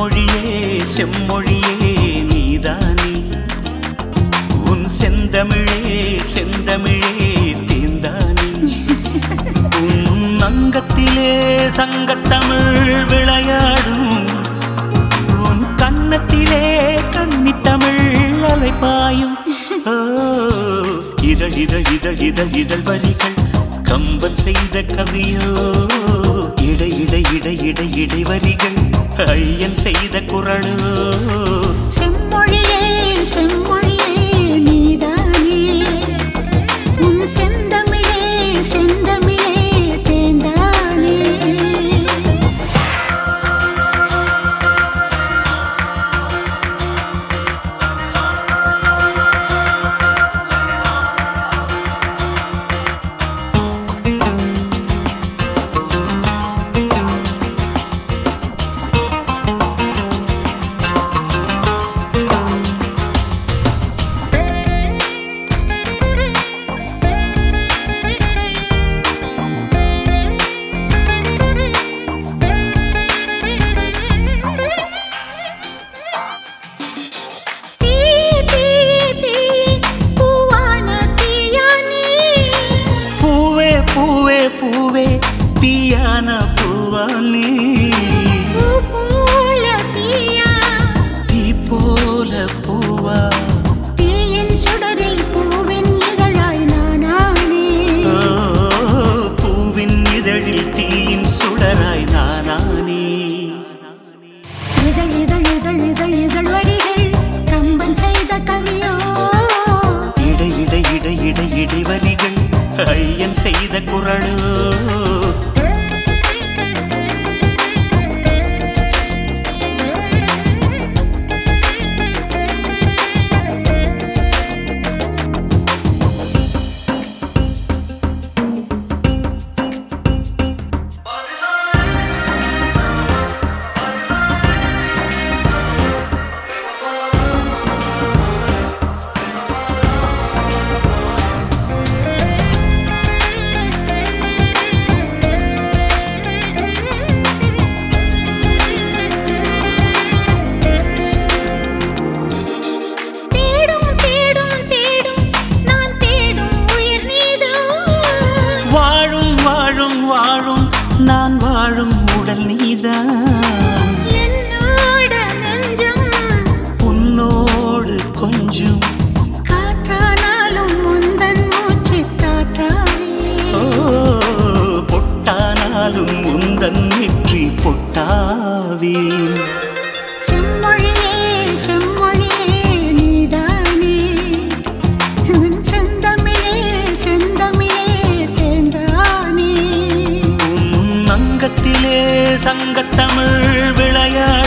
செம்மொழியே செம்மொழியே நீதானே உன் செந்தமிழே செந்தமிழே தேந்தானே உன் அங்கத்திலே சங்கத்தமிழ் விளையாடும் உன் கன்னத்திலே கன்னித்தமிழ் அலைப்பாயும் ஓ, இதழ் இதழ் இதழ் இதழ் இதழ் வரிகள் கம்பன் செய்த கவியோ இடை இடை இடை இடை இடை வரிகள் ஐயன் செய்த குரலோ செம்மொழியே செம்மொழியே நீதானே உன் செந்தமிழே செந்தமிழே தேந்தானே தீ தீ தீ பூவான தீயானே பூவே பூவே பூவே தீயான பூவானே பூ போல தீயா தீ போல பூவா தீயின் சுடரில் பூவின் இதழாய் நானானே ஓ, பூவின் இதழில் தீயின் சுடராய் நானானே இதழ் இதழ் இதழ் இதழ் இதழ் வரிகள் கம்பன் செய்த கவியோ இடை இடை இடை இடை இடை வரிகள் ஐயன் செய்த குரலோ தேடும் தேடும் தேடும் நான் தேடும் உயிர் நீதோ வாழும் வாழும் வாழும் நான் வாழும் உடல் நீதான் என்னோட நெஞ்சம் உன்னோடு கொஞ்சம் காற்றானாலும் முந்தன் மூச்சு காற்றாவே ஓ பொட்டானாலும் உந்தன் நெற்றி பொட்டாவேன் செம்மொழியே செம்மொழியே நீதானே உன் செந்தமிழே செந்தமிழே தேந்தானே உன் அங்கத்திலே சங்கத்தமிழ் விளையாடும்